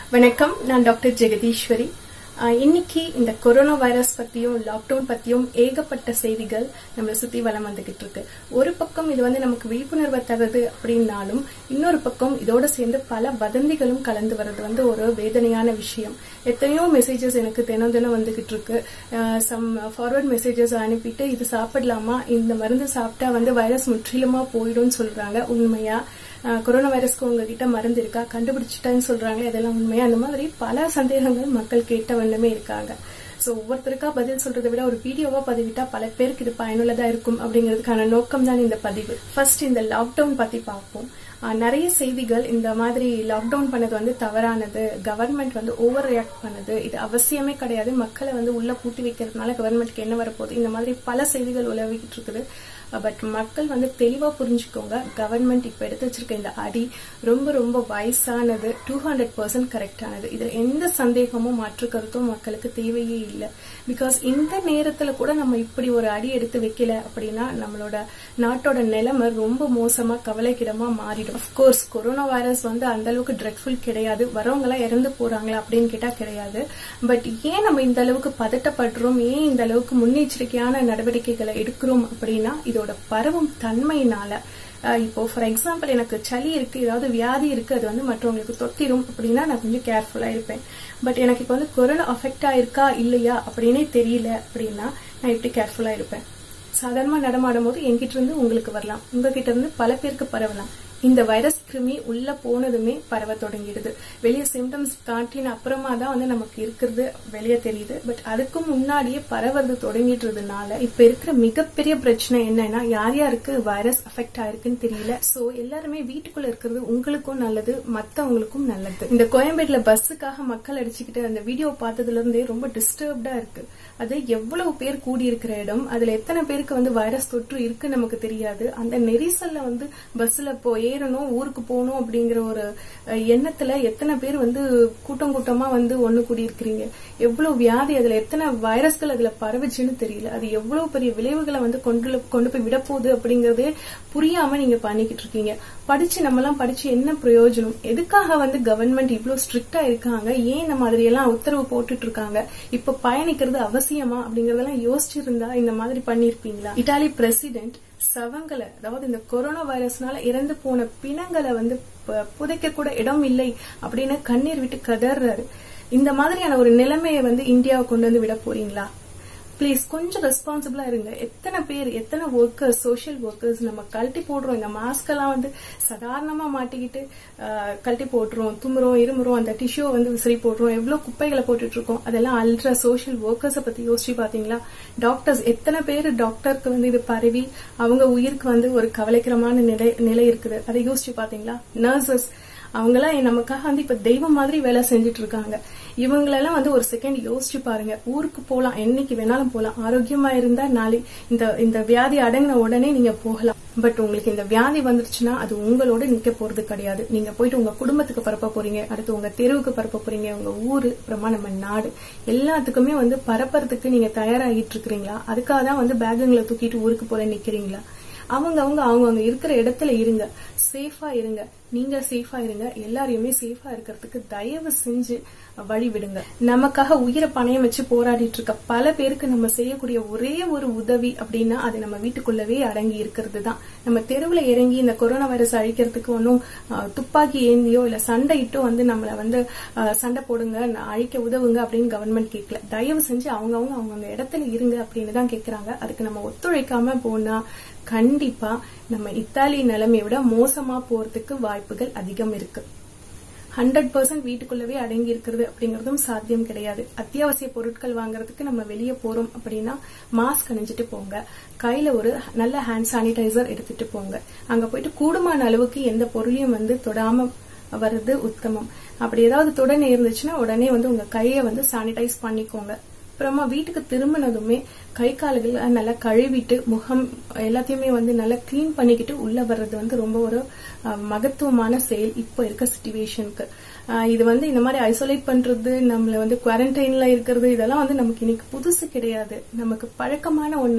வணக்கம் நான் டாக்டர் ஜெகதீஸ்வரி ஆஹ் இன்னைக்கு இந்த கொரோனா வைரஸ் பத்தியும் லாக்டவுன் பத்தியும் ஏகப்பட்ட செய்திகள் நம்மளை சுத்தி வலம் வந்துகிட்டு இருக்கு ஒரு பக்கம் இது வந்து நமக்கு விழிப்புணர்வை தருது அப்படின்னாலும் இன்னொரு பக்கம் இதோட சேர்ந்து பல வதந்திகளும் கலந்து வர்றது வந்து ஒரு வேதனையான விஷயம் எத்தனையோ மெசேஜஸ் எனக்கு தினம் தினம் வந்துகிட்டு இருக்கு சம் ஃபார்வர்ட் மெசேஜஸ் அனுப்பிட்டு இது சாப்பிடலாமா இந்த மருந்து சாப்பிட்டா வந்து வைரஸ் முற்றிலுமா போயிடும்னு சொல்றாங்க உண்மையா ஆஹ் கொரோனா வைரஸ்க்கு உங்ககிட்ட மருந்து இருக்கா கண்டுபிடிச்சிட்டேன்னு சொல்றாங்க இதெல்லாம் உண்மையா அந்த மாதிரி பல சந்தேகங்கள் மக்கள் கேட்ட வண்ணமே இருக்காங்க சோ ஒவ்வொருத்தருக்கா பதில் சொல்றதை விட ஒரு வீடியோவா பதிவிட்டா பல பேருக்கு இது பயனுள்ளதா இருக்கும் அப்படிங்கிறதுக்கான நோக்கம் தான் இந்த பதிவு ஃபர்ஸ்ட் இந்த லாக்டவுன் பத்தி பார்ப்போம் ஆஹ் நிறைய செய்திகள் இந்த மாதிரி லாக்டவுன் பண்ணது வந்து தவறானது கவர்மெண்ட் வந்து ஓவர் ரியாக்ட் பண்ணுது இது அவசியமே கிடையாது மக்களை வந்து உள்ள பூட்டி வைக்கிறதுனால கவர்மெண்ட்க்கு என்ன வரப்போகுது இந்த மாதிரி பல செய்திகள் உலவிக்கிட்டு இருக்குது பட் மக்கள் வந்து தெளிவா புரிஞ்சுக்கோங்க கவர்மெண்ட் இப்ப எடுத்து வச்சிருக்க இந்த அடி ரொம்ப ரொம்ப வயசானது டூ ஹண்ட்ரட் பர்சன்ட் கரெக்டானது இதுல எந்த சந்தேகமும் மாற்று கருத்தும் மக்களுக்கு தேவையே இல்லை பிகாஸ் இந்த நேரத்துல கூட நம்ம இப்படி ஒரு அடி எடுத்து வைக்கல அப்படின்னா நம்மளோட நாட்டோட நிலைமை ரொம்ப மோசமா கவலைக்கிடமா மாறிடும் அப்கோர்ஸ் கொரோனா வைரஸ் வந்து அந்த அளவுக்கு ட்ரெட்ஃபுல் கிடையாது வரவங்க எல்லாம் இறந்து போறாங்களா அப்படின்னு கேட்டா கிடையாது பட் ஏன் நம்ம இந்த அளவுக்கு பதட்டப்படுறோம் ஏன் இந்த அளவுக்கு முன்னெச்சரிக்கையான நடவடிக்கைகளை எடுக்கிறோம் அப்படின்னா இதோட பரவும் தன்மையினால அஹ் இப்போ ஃபார் எக்ஸாம்பிள் எனக்கு சளி இருக்கு ஏதாவது வியாதி இருக்கு அது வந்து மற்றவங்களுக்கு தொத்திரும் அப்படின்னா நான் கொஞ்சம் கேர்ஃபுல்லா இருப்பேன் பட் எனக்கு இப்போ வந்து கொரோனா அஃபெக்ட் ஆயிருக்கா இல்லையா அப்படின்னே தெரியல அப்படின்னா நான் எப்படி கேர்ஃபுல்லா இருப்பேன் சாதாரணமா நடமாடும் போது என்கிட்ட இருந்து உங்களுக்கு வரலாம் உங்ககிட்ட இருந்து பல பேருக்கு பரவலாம் இந்த வைரஸ் கிருமி உள்ள போனதுமே பரவ தொடங்கிடுது வெளியே சிம்டம்ஸ் காட்டின அப்புறமா தான் வந்து நமக்கு இருக்கிறது வெளியே தெரியுது பட் அதுக்கு முன்னாடியே பரவது தொடங்கிடுறதுனால இப்ப இருக்கிற மிகப்பெரிய பிரச்சனை என்னன்னா யார் யாருக்கு வைரஸ் அஃபெக்ட் ஆயிருக்குன்னு தெரியல சோ எல்லாருமே வீட்டுக்குள்ள இருக்கிறது உங்களுக்கும் நல்லது மத்தவங்களுக்கும் நல்லது இந்த கோயம்பேடுல பஸ்ஸுக்காக மக்கள் அடிச்சுக்கிட்டு அந்த வீடியோ பார்த்ததுல இருந்தே ரொம்ப டிஸ்டர்ப்டா இருக்கு அது எவ்வளவு பேர் கூடி இருக்கிற இடம் அதுல எத்தனை பேருக்கு வந்து வைரஸ் தொற்று இருக்கு நமக்கு தெரியாது அந்த நெரிசல்ல வந்து பஸ்ல போ ஏறணும் ஊருக்கு போகணும் அப்படிங்கிற ஒரு அஹ், எண்ணத்துல எத்தனை பேர் வந்து கூட்டம் கூட்டமா வந்து ஒண்ணு கூடி இருக்கிறீங்க எவ்வளவு வியாதி அதுல எத்தனை வைரஸ்கள் அதுல பரவுச்சுன்னு தெரியல அது எவ்வளவு பெரிய விளைவுகளை வந்து கொண்டு கொண்டு போய் விட போகுது அப்படிங்கறதே புரியாம நீங்க பண்ணிக்கிட்டு இருக்கீங்க படிச்சு நம்ம எல்லாம் படிச்சு என்ன பிரயோஜனம் எதுக்காக வந்து கவர்மெண்ட் இவ்வளவு ஸ்ட்ரிக்டா இருக்காங்க ஏன் இந்த மாதிரி எல்லாம் உத்தரவு போட்டுட்டு இருக்காங்க இப்ப பயணிக்கிறது அவசியமா அப்படிங்கறதெல்லாம் யோசிச்சிருந்தா இந்த மாதிரி பண்ணிருப்பீங்களா இட்டாலி பிரசிடென்ட் சவங்களை அதாவது இந்த கொரோனா வைரஸ்னால இறந்து போன பிணங்களை வந்து ப- புதைக்க கூட இடம் இல்லை அப்படின்னு கண்ணீர் விட்டு கதறாரு இந்த மாதிரியான ஒரு நிலைமையை வந்து இந்தியாவை கொண்டு வந்து விட போறீங்களா ப்ளீஸ் கொஞ்சம் ரெஸ்பான்சிபிளா இருங்க எத்தனை பேர் எத்தனை ஒர்க்கர்ஸ் சோஷியல் ஒர்க்கர்ஸ் நம்ம கழட்டி போடுறோம் இந்த மாஸ்க் எல்லாம் வந்து சாதாரணமா மாட்டிக்கிட்டு ஆஹ், கழட்டி போட்டுறோம் தும்புறோம் இருமுறோம் அந்த டிஷ்யூ வந்து விசிறி போடுறோம் எவ்வளவு குப்பைகளை போட்டுட்டு இருக்கோம் அதெல்லாம் அல்ட்ரா சோஷியல் ஒர்க்கர்ஸை பத்தி யோசிச்சு பாத்தீங்களா டாக்டர்ஸ் எத்தனை பேர் டாக்டருக்கு வந்து இது பரவி அவங்க உயிருக்கு வந்து ஒரு கவலைக்கிரமான நிலை நிலை இருக்குது அதை யோசிச்சு பாத்தீங்களா நர்சஸ் அவங்கெல்லாம் நமக்காக வந்து இப்ப தெய்வம் மாதிரி வேலை செஞ்சுட்டு இருக்காங்க இவங்களெல்லாம் வந்து ஒரு செகண்ட் யோசிச்சு பாருங்க ஊருக்கு போலாம் என்னைக்கு வேணாலும் போலாம் ஆரோக்கியமா இருந்தா நாளை இந்த இந்த வியாதி அடங்கின உடனே நீங்க போகலாம் பட் உங்களுக்கு இந்த வியாதி வந்துருச்சுன்னா அது உங்களோட நிக்க போறது கிடையாது நீங்க போயிட்டு உங்க குடும்பத்துக்கு பரப்ப போறீங்க அடுத்து உங்க தெருவுக்கு பரப்ப போறீங்க உங்க ஊரு அப்புறமா நம்ம நாடு எல்லாத்துக்குமே வந்து பரப்புறதுக்கு நீங்க தயாராகிட்டு இருக்கிறீங்களா அதுக்காக தான் வந்து பேகுங்களை தூக்கிட்டு ஊருக்கு போல நிக்கிறீங்களா அவங்க அவங்க அவங்கவுங்க இருக்கிற இடத்துல இருங்க சேஃபா இருங்க நீங்க சேஃபா இருங்க எல்லாரையுமே சேஃபா இருக்கிறதுக்கு தயவு செஞ்சு வழி விடுங்க நமக்காக உயிரை பணையம் வச்சு போராடிட்டு இருக்க பல பேருக்கு நம்ம செய்யக்கூடிய ஒரே ஒரு உதவி அப்படின்னா அது நம்ம வீட்டுக்குள்ளவே அடங்கி இருக்கிறது தான் நம்ம தெருவுல இறங்கி இந்த கொரோனா வைரஸ் அழிக்கிறதுக்கு ஒன்றும் துப்பாக்கி ஏந்தியோ இல்ல சண்டையிட்டோ வந்து நம்மள வந்து அஹ், சண்டை போடுங்க நான் அழிக்க உதவுங்க அப்படின்னு கவர்மெண்ட் கேட்கல தயவு செஞ்சு அவங்கவுங்க அவங்கவுங்க இடத்துல இருங்க அப்படின்னு தான் கேக்குறாங்க அதுக்கு நம்ம ஒத்துழைக்காம போனா கண்டிப்பா நம்ம இத்தாலி நிலைமையை விட மோசமா போறதுக்கு வாய்ப்புகள் அதிகம் இருக்கு ஹண்ட்ரட் பர்சன்ட் வீட்டுக்குள்ளவே அடங்கி இருக்கிறது அப்படிங்கறதும் சாத்தியம் கிடையாது அத்தியாவசிய பொருட்கள் வாங்குறதுக்கு நம்ம வெளியே போறோம் அப்படின்னா மாஸ்க் அணிஞ்சிட்டு போங்க கையில ஒரு நல்ல ஹேண்ட் சானிடைசர் எடுத்துட்டு போங்க அங்க போயிட்டு கூடுமான அளவுக்கு எந்த பொருளையும் வந்து தொடாம வர்றது உத்தமம் அப்படி ஏதாவது தொட இருந்துச்சுன்னா உடனே வந்து உங்க கையை வந்து சானிடைஸ் பண்ணிக்கோங்க அப்புறமா வீட்டுக்கு திரும்பினதுமே கை கால்கள் நல்லா கழுவிட்டு முகம் எல்லாத்தையுமே வந்து நல்லா க்ளீன் பண்ணிக்கிட்டு உள்ள வர்றது வந்து ரொம்ப ஒரு அஹ், மகத்துவமான செயல் இப்போ இருக்க சுச்சுவேஷனுக்கு இது வந்து இந்த மாதிரி ஐசோலேட் பண்றது நம்மள வந்து குவாரண்டைன்ல இருக்கிறது இதெல்லாம் வந்து நமக்கு இன்னைக்கு புதுசு கிடையாது நமக்கு பழக்கமான ஒண்ணுதான்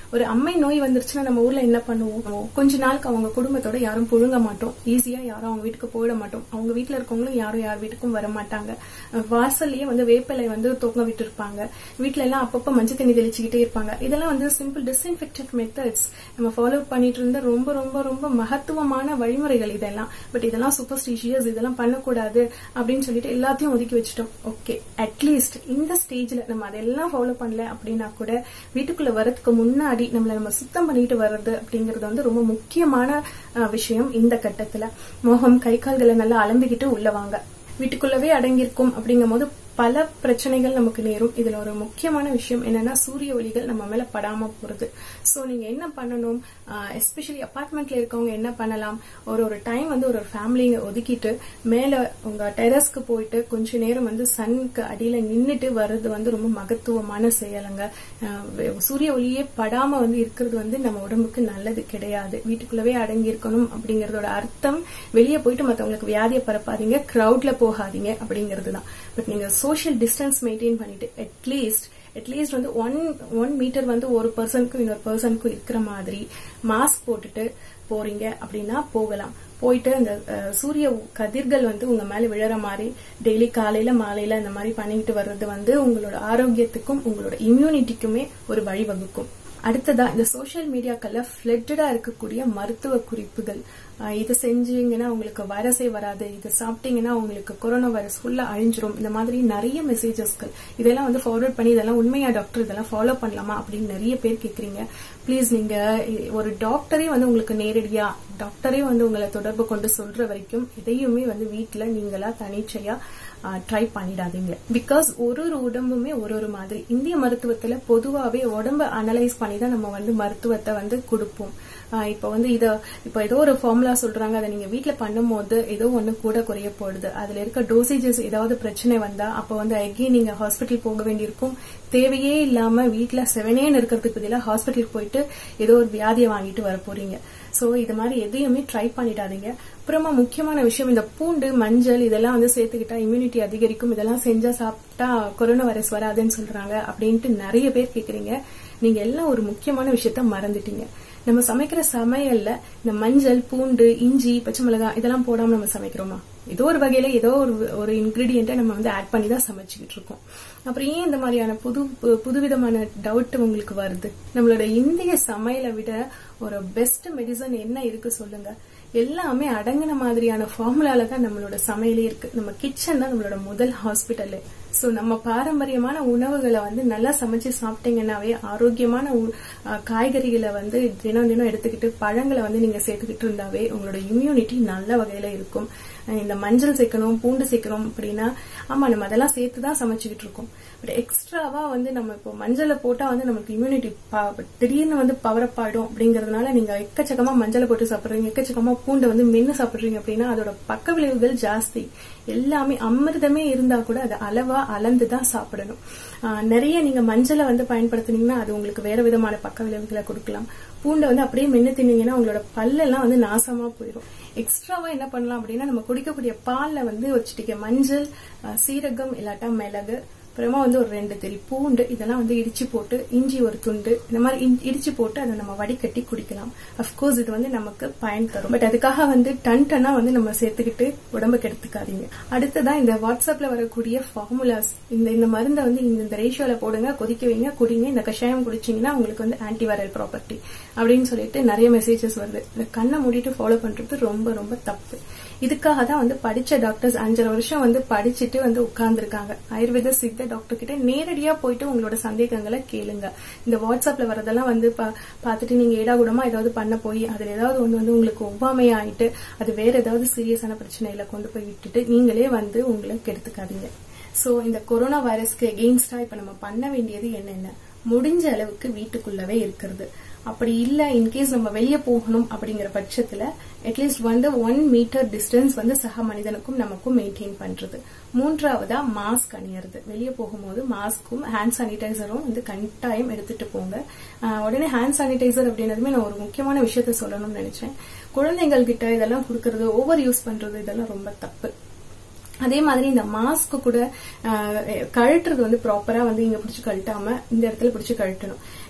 ஒரு அம்மை நோய் வந்துருச்சுன்னா நம்ம ஊர்ல என்ன பண்ணுவோம் கொஞ்ச நாளுக்கு அவங்க குடும்பத்தோட யாரும் புழுங்க மாட்டோம் ஈஸியா யாரும் அவங்க வீட்டுக்கு போயிட மாட்டோம் அவங்க வீட்டுல இருக்கவங்களும் யாரும் யார் வீட்டுக்கும் வர மாட்டாங்க அஹ் வாசல்லயே வந்து வேப்பிலை வந்து தொங்க விட்டு இருப்பாங்க வீட்டுல எல்லாம் அப்பப்ப மஞ்சள் தண்ணி தெளிச்சுக்கிட்டே இருப்பாங்க இதெல்லாம் வந்து சிம்பிள் டிஸ்இன்ஃபெக்டட் மெத்தட்ஸ் நம்ம ஃபாலோ பண்ணிட்டு இருந்த ரொம்ப ரொம்ப ரொம்ப மகத்துவமான வழிமுறைகள் இதெல்லாம் பட் இதெல்லாம் சூப்பர்ஸ்டிஷியஸ் இதெல்லாம் பண்ணக்கூடாது அப்படின்னு சொல்லிட்டு எல்லாத்தையும் ஒதுக்கி வச்சுட்டோம் ஓகே அட்லீஸ்ட் இந்த ஸ்டேஜ்ல நம்ம அதெல்லாம் ஃபாலோ பண்ணல அப்படின்னா கூட வீட்டுக்குள்ள வரதுக்கு முன்னாடி நம்மள நம்ம சுத்தம் பண்ணிட்டு வர்றது அப்படிங்கறது வந்து ரொம்ப முக்கியமான அஹ், விஷயம் இந்த கட்டத்துல முகம் கை கால்களை நல்லா அலம்பிக்கிட்டு உள்ள வாங்க வீட்டுக்குள்ளவே அடங்கியிருக்கும் அப்படிங்கும் போது பல பிரச்சனைகள் நமக்கு நேரும் இதுல ஒரு முக்கியமான விஷயம் என்னன்னா சூரிய ஒளிகள் நம்ம மேல படாம போறது சோ நீங்க என்ன பண்ணணும் எஸ்பெஷலி அபார்ட்மெண்ட்ல இருக்கவங்க என்ன பண்ணலாம் ஒரு ஒரு டைம் வந்து ஒரு ஒரு ஃபேமிலிங்க ஒதுக்கிட்டு மேல உங்க டெரஸ்க்கு போயிட்டு கொஞ்ச நேரம் வந்து சனுக்கு அடியில நின்னுட்டு வர்றது வந்து ரொம்ப மகத்துவமான செயலுங்க அஹ், வெ- சூரிய ஒளியே படாம வந்து இருக்கிறது வந்து நம்ம உடம்புக்கு நல்லது கிடையாது வீட்டுக்குள்ளவே அடங்கி இருக்கணும் அப்படிங்கறதோட அர்த்தம் வெளியே போயிட்டு மத்தவங்களுக்கு வியாதியை பரப்பாதீங்க கிரவுட்ல போகாதீங்க அப்படிங்கிறது தான் பட் நீங்க சோஷியல் டிஸ்டன்ஸ் மெயின்டைன் பண்ணிட்டு அட்லீஸ்ட் அட்லீஸ்ட் வந்து ஒன் ஒன் மீட்டர் வந்து ஒரு பர்சனுக்கும் இன்னொரு பர்சனுக்கும் இருக்கிற மாதிரி மாஸ்க் போட்டுட்டு போறீங்க அப்படின்னா போகலாம் போயிட்டு அந்த அஹ், சூரிய கதிர்கள் வந்து உங்க மேல விழற மாதிரி டெய்லி காலையில மாலையில இந்த மாதிரி பண்ணிக்கிட்டு வர்றது வந்து உங்களோட ஆரோக்கியத்துக்கும் உங்களோட இம்யூனிட்டிக்குமே ஒரு வழிவகுக்கும் அடுத்ததா இந்த சோஷியல் மீடியாக்கள்ல ஃபிளட்டடா இருக்கக்கூடிய மருத்துவ குறிப்புகள் அஹ் இது செஞ்சீங்கன்னா உங்களுக்கு வைரஸே வராது இது சாப்பிட்டீங்கன்னா உங்களுக்கு கொரோனா வைரஸ் ஃபுல்லா அழிஞ்சிரும் இந்த மாதிரி நிறைய மெசேஜஸ்கள் இதெல்லாம் வந்து ஃபார்வர்ட் பண்ணி இதெல்லாம் உண்மையா டாக்டர் இதெல்லாம் ஃபாலோ பண்ணலாமா அப்படின்னு நிறைய பேர் கேக்குறீங்க ப்ளீஸ் நீங்க இ- ஒரு டாக்டரே வந்து உங்களுக்கு நேரடியா டாக்டரே வந்து உங்களை தொடர்பு கொண்டு சொல்ற வரைக்கும் எதையுமே வந்து வீட்ல நீங்களா தனிச்சையா ட்ரை பண்ணிடாதீங்க பிகாஸ் ஒரு ஒரு உடம்புமே ஒரு ஒரு மாதிரி இந்திய மருத்துவத்துல பொதுவாவே உடம்ப அனலைஸ் பண்ணி தான் நம்ம வந்து மருத்துவத்தை வந்து கொடுப்போம் ஆஹ் இப்ப வந்து இத இப்ப ஏதோ ஒரு ஃபார்முலா சொல்றாங்க அதை நீங்க வீட்ல பண்ணும்போது ஏதோ ஒண்ணு கூட குறைய போடுது அதுல இருக்க டோசேஜஸ் ஏதாவது பிரச்சனை வந்தா அப்ப வந்து அகெயின் நீங்க ஹாஸ்பிட்டல் போக வேண்டியிருக்கும் தேவையே இல்லாம வீட்ல செவனேன்னு இருக்கிறதுக்கு பதிலா ஹாஸ்பிட்டலுக்கு போயிட்டு ஏதோ ஒரு வியாதியை வாங்கிட்டு வர போறீங்க சோ இது மாதிரி எதையுமே ட்ரை பண்ணிடாதீங்க அப்புறமா முக்கியமான விஷயம் இந்த பூண்டு மஞ்சள் இதெல்லாம் வந்து சேர்த்துக்கிட்டா இம்யூனிட்டி அதிகரிக்கும் இதெல்லாம் செஞ்சா சாப்பிட்டா கொரோனா வைரஸ் வராதுன்னு சொல்றாங்க அப்படின்ட்டு நிறைய பேர் கேக்குறீங்க நீங்க எல்லாம் ஒரு முக்கியமான விஷயத்த மறந்துட்டீங்க நம்ம சமைக்கிற சமையல்ல இந்த மஞ்சள் பூண்டு இஞ்சி பச்சை மிளகாய் இதெல்லாம் போடாம நம்ம சமைக்கிறோமா ஏதோ ஒரு வகையில ஏதோ ஒரு ஒரு இன்கிரீடியண்ட்டை நம்ம வந்து ஆட் பண்ணி தான் சமைச்சுக்கிட்டு இருக்கோம் அப்புறம் ஏன் இந்த மாதிரியான புது பு- புதுவிதமான டவுட் உங்களுக்கு வருது நம்மளோட இந்திய சமையலை விட ஒரு பெஸ்ட் மெடிசன் என்ன இருக்கு சொல்லுங்க எல்லாமே அடங்கின மாதிரியான ஃபார்முலால தான் நம்மளோட சமையலே இருக்கு நம்ம கிச்சன் தான் நம்மளோட முதல் ஹாஸ்பிட்டல் சோ நம்ம பாரம்பரியமான உணவுகளை வந்து நல்லா சமைச்சு சாப்பிட்டீங்கன்னாவே ஆரோக்கியமான உ- அஹ் காய்கறிகளை வந்து தினம் தினம் எடுத்துக்கிட்டு பழங்களை வந்து நீங்க சேர்த்துக்கிட்டு இருந்தாவே உங்களோட இம்யூனிட்டி நல்ல வகையில இருக்கும் அஹ் இந்த மஞ்சள் சேர்க்கணும் பூண்டு சேர்க்கணும் அப்படின்னா ஆமா நம்ம அதெல்லாம் சேர்த்து தான் சமைச்சுக்கிட்டு இருக்கோம் பட் எக்ஸ்ட்ராவா வந்து நம்ம இப்போ மஞ்சளை போட்டா வந்து நமக்கு இம்யூனிட்டி திடீர்னு வந்து பவர் அப் ஆயிடும் அப்படிங்கறதுனால நீங்க எக்கச்சக்கமா மஞ்சளை போட்டு சாப்பிடுறீங்க எக்கச்சக்கமா பூண்டை வந்து மென்னு சாப்பிடுறீங்க அப்படின்னா அதோட பக்க விளைவுகள் ஜாஸ்தி எல்லாமே அமிர்தமே இருந்தா கூட அதை அளவா அளந்து தான் சாப்பிடணும் ஆஹ் நிறைய நீங்க மஞ்சளை வந்து பயன்படுத்துனீங்கன்னா அது உங்களுக்கு வேற விதமான பக்க விளைவுகளை கொடுக்கலாம் பூண்டை வந்து அப்படியே மென்னு தின்னீங்கன்னா உங்களோட பல்லெல்லாம் வந்து நாசமா போயிடும் எக்ஸ்ட்ராவா என்ன பண்ணலாம் அப்படின்னா நம்ம குடிக்கக்கூடிய பால்ல வந்து வச்சுட்டீங்க மஞ்சள் ஆஹ் சீரகம் இல்லாட்டா மிளகு அப்புறமா வந்து ஒரு ரெண்டு தெரி பூண்டு இதெல்லாம் வந்து இடிச்சு போட்டு இஞ்சி ஒரு துண்டு இந்த மாதிரி இன்- இடிச்சு போட்டு அதை நம்ம வடிகட்டி குடிக்கலாம் அஃப்கோர்ஸ் இது வந்து நமக்கு பயன் தரும் பட் அதுக்காக வந்து டன் டன்னா வந்து நம்ம சேர்த்துக்கிட்டு உடம்புக்கு எடுத்துக்காதீங்க அடுத்ததான் இந்த வாட்ஸ்அப்ல வரக்கூடிய ஃபார்முலாஸ் இந்த இந்த மருந்தை வந்து இந்த இந்த ரேஷியோல போடுங்க கொதிக்க வைங்க குடிங்க இந்த கஷாயம் குடிச்சீங்கன்னா உங்களுக்கு வந்து ஆன்டிவைரல் ப்ராப்பர்ட்டி அப்படின்னு சொல்லிட்டு நிறைய மெசேஜஸ் வருது இந்த கண்ணை மூடிட்டு ஃபாலோ பண்றது ரொம்ப ரொம்ப தப்பு இதுக்காக தான் வந்து படிச்ச டாக்டர்ஸ் அஞ்சரை வருஷம் வந்து படிச்சுட்டு வந்து உட்கார்ந்துருக்காங்க ஆயுர்வேத சித்த டாக்டர் கிட்ட நேரடியா போயிட்டு உங்களோட சந்தேகங்களை கேளுங்க இந்த வாட்ஸ்அப்ல வரதெல்லாம் வந்து பா- பார்த்துட்டு நீங்க ஏடாகுடமா ஏதாவது பண்ண போய் அதுல ஏதாவது ஒண்ணு வந்து உங்களுக்கு ஒவ்வாமை ஆயிட்டு அது வேற ஏதாவது சீரியஸான பிரச்சனையில கொண்டு போய் விட்டுட்டு நீங்களே வந்து உங்களை கெடுத்துக்காதீங்க சோ இந்த கொரோனா வைரஸ்க்கு எகெயின்ஸ்டா இப்ப நம்ம பண்ண வேண்டியது என்னென்ன முடிஞ்ச அளவுக்கு வீட்டுக்குள்ளவே இருக்கிறது அப்படி இல்ல இன்கேஸ் நம்ம வெளியே போகணும் அப்படிங்கிற பட்சத்துல அட்லீஸ்ட் வந்து ஒன் மீட்டர் டிஸ்டன்ஸ் வந்து சக மனிதனுக்கும் நமக்கும் மெயின்டைன் பண்றது மூன்றாவதா மாஸ்க் அணியறது வெளியே போகும்போது மாஸ்க்கும் ஹேண்ட் சானிடைசரும் வந்து கட்டாயம் எடுத்துட்டு போங்க ஆஹ் உடனே ஹேண்ட் சானிடைசர் அப்படின்னதுமே நான் ஒரு முக்கியமான விஷயத்த சொல்லணும்னு நினைச்சேன் குழந்தைகள் கிட்ட இதெல்லாம் கொடுக்கறது ஓவர் யூஸ் பண்றது இதெல்லாம் ரொம்ப தப்பு அதே மாதிரி இந்த மாஸ்க் கூட ஆஹ், கழட்டுறது வந்து ப்ராப்பரா வந்து இங்க பிடிச்சு கழட்டாம இந்த இடத்துல பிடிச்சு கழட்டணும்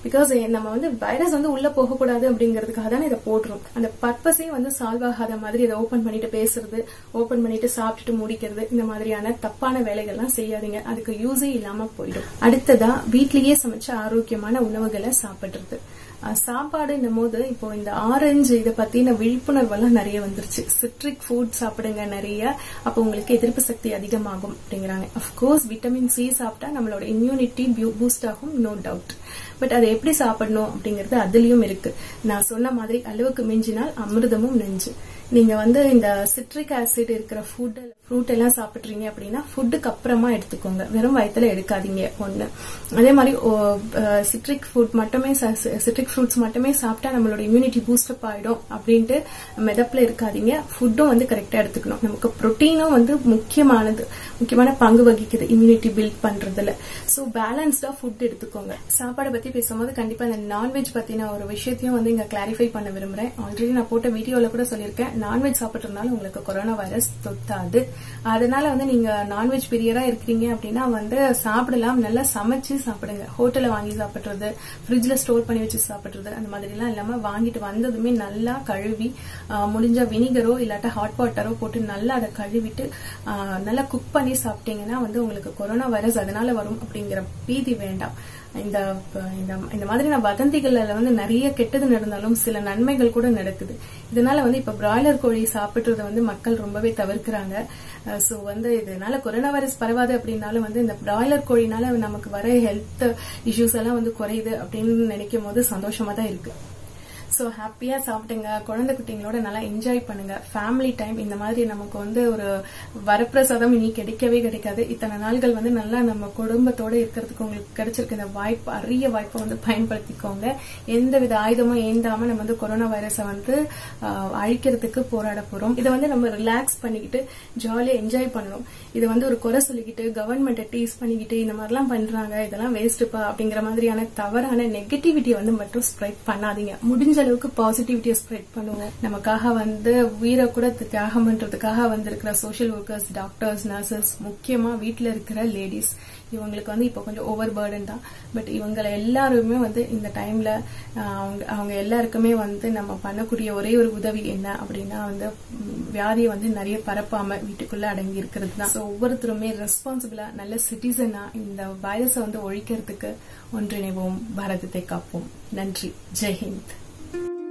பிகாஸ் நம்ம வந்து வைரஸ் வந்து உள்ள போகக்கூடாது அப்படிங்கிறதுக்காக தானே இதை போடுறோம் அந்த பர்பஸே வந்து சால்வ் ஆகாத மாதிரி இதை ஓபன் பண்ணிட்டு பேசுறது ஓபன் பண்ணிட்டு சாப்பிட்டுட்டு முடிக்கிறது இந்த மாதிரியான தப்பான வேலைகள்லாம் செய்யாதீங்க அதுக்கு யூஸே இல்லாம போயிடும் அடுத்ததா வீட்லயே சமைச்ச ஆரோக்கியமான உணவுகளை சாப்பிடுறது அஹ் சாப்பாடுன்னும் போது இப்போ இந்த ஆரஞ்சு இதை பத்தின விழிப்புணர்வு எல்லாம் நிறைய வந்துருச்சு சிட்ரிக் ஃபுட் சாப்பிடுங்க நிறைய அப்போ உங்களுக்கு எதிர்ப்பு சக்தி அதிகமாகும் அப்படிங்கிறாங்க அஃப்கோர்ஸ் விட்டமின் சி சாப்பிட்டா நம்மளோட இம்யூனிட்டி பூஸ்ட் ஆகும் நோ டவுட் பட் அதை எப்படி சாப்பிடணும் அப்படிங்கறது அதுலயும் இருக்கு நான் சொன்ன மாதிரி அளவுக்கு மிஞ்சினால் அமிர்தமும் நெஞ்சு நீங்க வந்து இந்த சிட்ரிக் ஆசிட் இருக்கிற ஃபுட் ஃப்ரூட் எல்லாம் சாப்பிட்றீங்க அப்படின்னா ஃபுட்டுக்கு அப்புறமா எடுத்துக்கோங்க வெறும் வயத்துல எடுக்காதீங்க ஒண்ணு அதே மாதிரி சிட்ரிக் ஃபுட் மட்டுமே சிட்ரிக் ஃப்ரூட்ஸ் மட்டுமே சாப்பிட்டா நம்மளோட இம்யூனிட்டி பூஸ்டப் ஆயிடும் அப்படின்ட்டு மெதப்ல இருக்காதீங்க ஃபுட்டும் வந்து கரெக்டா எடுத்துக்கணும் நமக்கு புரோட்டீனும் வந்து முக்கியமானது முக்கியமான பங்கு வகிக்குது இம்யூனிட்டி பில்ட் பண்றதுல ஸோ பேலன்ஸ்டா ஃபுட் எடுத்துக்கோங்க சாப்பாடை பத்தி பேசும்போது கண்டிப்பா இந்த நான்வெஜ் பத்தின ஒரு விஷயத்தையும் வந்து இங்க கிளாரிஃபை பண்ண விரும்புறேன் ஆல்ரெடி நான் போட்ட வீடியோல கூட சொல்லியிருக்கேன் நான்வெஜ் சாப்பிட்றதுனால உங்களுக்கு கொரோனா வைரஸ் தொத்தாது அதனால வந்து நீங்க நான்வெஜ் பிரியரா இருக்கிறீங்க அப்படின்னா வந்து சாப்பிடலாம் நல்லா சமைச்சு சாப்பிடுங்க ஹோட்டல்ல வாங்கி சாப்பிடுறது ஃப்ரிட்ஜ்ல ஸ்டோர் பண்ணி வச்சு சாப்பிடுறது அந்த மாதிரி எல்லாம் இல்லாம வாங்கிட்டு வந்ததுமே நல்லா கழுவி ஆஹ், முடிஞ்ச வினிகரோ இல்லாட்டா ஹாட் வாட்டரோ போட்டு நல்லா அதை கழுவிட்டு ஆஹ், நல்லா குக் பண்ணி சாப்பிட்டீங்கன்னா வந்து உங்களுக்கு கொரோனா வைரஸ் அதனால வரும் அப்படிங்கிற பீதி வேண்டாம் இந்த இந்த இந்த மாதிரியான வதந்திகள்ல வந்து நிறைய கெட்டது நடந்தாலும் சில நன்மைகள் கூட நடக்குது இதனால வந்து இப்ப பிராய்லர் கோழி சாப்பிடுறத வந்து மக்கள் ரொம்பவே தவிர்க்கிறாங்க சோ வந்து இதனால கொரோனா வைரஸ் பரவாது அப்படின்னாலும் வந்து இந்த பிராய்லர் கோழினால நமக்கு வர ஹெல்த் இஷ்யூஸ் எல்லாம் வந்து குறையுது அப்படின்னு நினைக்கும் போது சந்தோஷமா தான் இருக்கு ஸோ ஹாப்பியா சாப்பிட்டுங்க குழந்தை குட்டிங்களோட நல்லா என்ஜாய் பண்ணுங்க ஃபேமிலி டைம் இந்த மாதிரி நமக்கு வந்து ஒரு வரப்பிரசாதம் இனி கிடைக்கவே கிடைக்காது இத்தனை நாள்கள் வந்து நல்லா நம்ம குடும்பத்தோட இருக்கிறதுக்கு உங்களுக்கு கிடைச்சிருக்க இந்த வாய்ப்பு அரிய வாய்ப்பை வந்து பயன்படுத்திக்கோங்க எந்த வித ஆயுதமும் ஏந்தாம நம்ம வந்து கொரோனா வைரஸை வந்து ஆஹ், அழிக்கிறதுக்கு போராட போறோம் இதை வந்து நம்ம ரிலாக்ஸ் பண்ணிக்கிட்டு ஜாலியா என்ஜாய் பண்ணணும் இது வந்து ஒரு குறை சொல்லிக்கிட்டு கவர்மெண்ட்டை டீஸ் பண்ணிக்கிட்டு இந்த மாதிரிலாம் பண்றாங்க இதெல்லாம் வேஸ்ட்டுப்பா அப்படிங்கிற மாதிரியான தவறான நெகட்டிவிட்டியை வந்து மட்டும் ஸ்ப்ரெட் பண்ணாதீங்க முடிஞ்ச அளவுக்கு பாசிட்டிவிட்டியை ஸ்ப்ரெட் பண்ணுவோம் நமக்காக வந்து உயிரை கூட தியாகம் பண்றதுக்காக வந்திருக்கிற சோஷியல் ஒர்க்கர்ஸ் டாக்டர்ஸ் நர்சஸ் முக்கியமா வீட்ல இருக்கிற லேடிஸ் இவங்களுக்கு வந்து இப்போ கொஞ்சம் ஓவர் பேர்டன் தான் பட் இவங்களை எல்லாருமே வந்து இந்த டைம்ல அவங்க அவங்க எல்லாருக்குமே வந்து நம்ம பண்ணக்கூடிய ஒரே ஒரு உதவி என்ன அப்படின்னா வந்து ம், வியாதியை வந்து நிறைய பரப்பாம வீட்டுக்குள்ள அடங்கி இருக்கிறது தான் ஸோ ஒவ்வொருத்தருமே ரெஸ்பான்சிபிளா நல்ல சிட்டிசனா இந்த வைரஸை வந்து ஒழிக்கிறதுக்கு ஒன்றிணைவோம் பாரதத்தை காப்போம் நன்றி ஜெய் ஹிந்த்